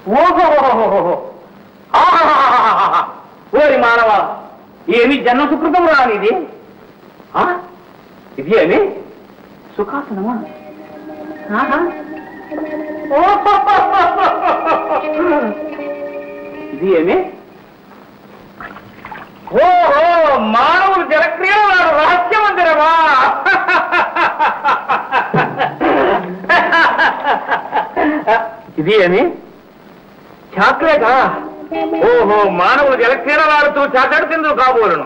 ఓహో ఓరి మానవ ఏమి జన్మ సుకృతం రానిది ఆ? ఇది ఏమి సుఖాసనమా ఆహా. ఇది ఏమి ఓహో మానవులు జలక్రియలు నాడు రహస్య మందిరమా ఇది ఏమి చాక్లెటా ఓహో మానవులు జలక్రీడలాడుతూ చాకటి తిందులు కాబోలను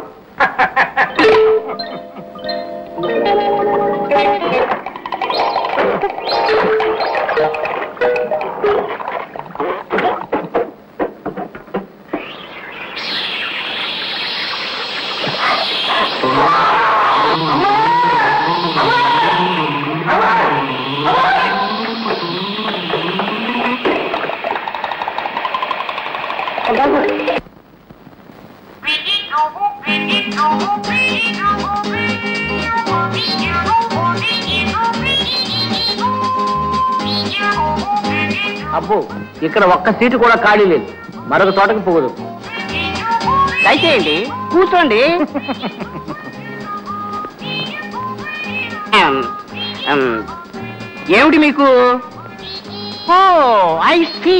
అబ్బో ఇక్కడ ఒక్క సీటు కూడా ఖాళీ లేదు మరొక చోటకి పోదు దయచేయండి కూర్చోండి అమ్, అమ్, ఏమిటి మీకు ఓ ఐ సీ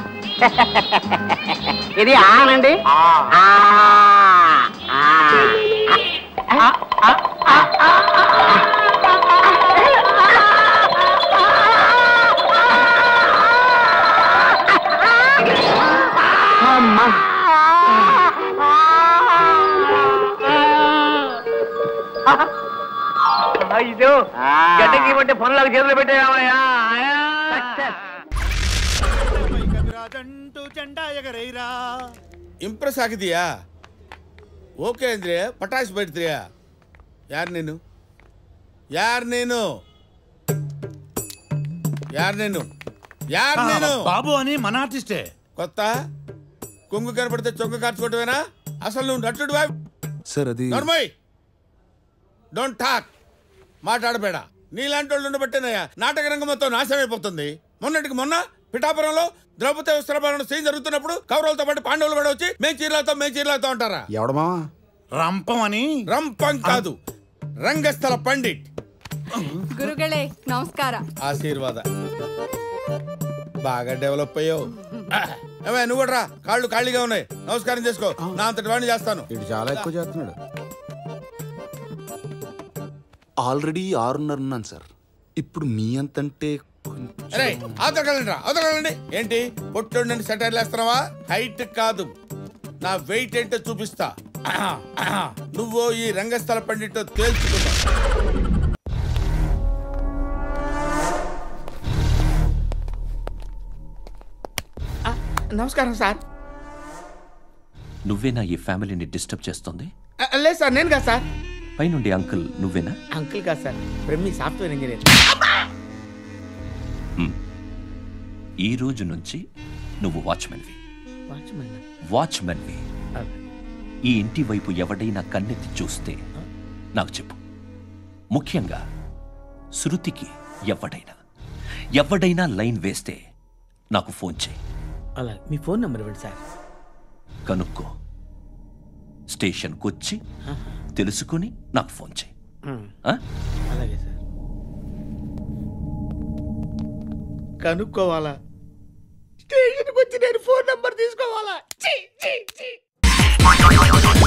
ఇది ఆనండి ఆ, ఆ, ఆ, ఆ, ఆ, ఆ, అమ్మా అయ్యో గడ్డకి ఇవ్వంటే పనులకు చేతులు పెట్టాయా కవిరాజంటూ జెండా ఎగరైరా ಇಂಪ್ರೆಸ್ ಆಗಿದೆಯಾ ಓಕೆ ಅಂದ್ರೆ ಪಟಾಸ್ ಬಿಡ್ತೀಯಾ ಯಾರು ನೀನು ಯಾರು ನೀನು ಯಾರು ನೀನು ಯಾರು ನೀನು బాబు అని మన ఆర్టిస్టే కొత్త కొంగు కనపడితే చొంగ కార్చుకోవటమేనా అసలు నువ్వు నటుడు సార్ అది నర్మయ్ డోంట్ టాక్ మాట్లాడబేడ నీలాంటి వాళ్ళు ఉండబట్టేనయ్యా నాటక రంగం మొత్తం నాశనం అయిపోతుంది మొన్నటికి మొన్న పిఠాపురంలో ద్రౌపది వస్త్రపాలన సీన్ జరుగుతున్నప్పుడు కౌరవులతో పాటు పాండవులు కూడా వచ్చి మేము చీరలతో మేము చీరలతో అంటారా ఎవడ మావా రంపం అని రంపం కాదు రంగస్థల పండిట్ ಗುರುಗಳೇ ನಮಸ್ಕಾರ ఆశీర్వాద బాగా డెవలప్ అయ్యావు ఏమే నువ్వు కూడా రా కాళ్ళు ఖాళీగా ఉన్నాయి నమస్కారం చేసుకో నా అంతటి వాడిని చేస్తాను ఇటు చాలా ఎక్కువ చేస్తున్నాడు ఆల్రెడీ ఆరున్నర ఉన్నాను సార్ ఇప్పుడు మీ అంతంటే కొంచెం- అరే అవతలకెళ్ళండి రా అవతలకెళ్ళండి ఏంటి పొట్టు సెటైర్లు వేస్తున్నావా హైట్ కాదు నా వెయిట్ ఏంటో చూపిస్తా నువ్వు ఈ రంగస్థల పండిట్ తేల్చుకున్నా నమస్కారం సార్ నువ్వేనా ఈ ఫ్యామిలీని డిస్టర్బ్ చేస్తుంది లేదు సార్ నేను కాదు సార్ పైనుండి అంకుల్ నువ్వేనా అంకుల్ కాదు సార్ బ్రహ్మి సాఫ్ట్వేర్ ఇంజనీర్ ఈ రోజు నుంచి నువ్వు వాచ్మెన్వి వాచ్మెన్ వాచ్మెన్వి ఈ ఇంటి వైపు ఎవడైనా కన్నెత్తి చూస్తే నాకు చెప్పు ముఖ్యంగా శృతికి ఎవడైనా ఎవడైనా లైన్ వేస్తే నాకు ఫోన్ చేయి అలా మీ ఫోన్ నెంబర్ ఇవ్వండి సార్ కనుక్కో స్టేషన్కి వచ్చి తెలుసుకుని నాకు ఫోన్ చేయి ఆ? అలాగే సార్ కనుక్కోవాలా స్టేషన్కి వచ్చి నేను ఫోన్ నంబర్ తీసుకోవాలా ఛీ, ఛీ, ఛీ.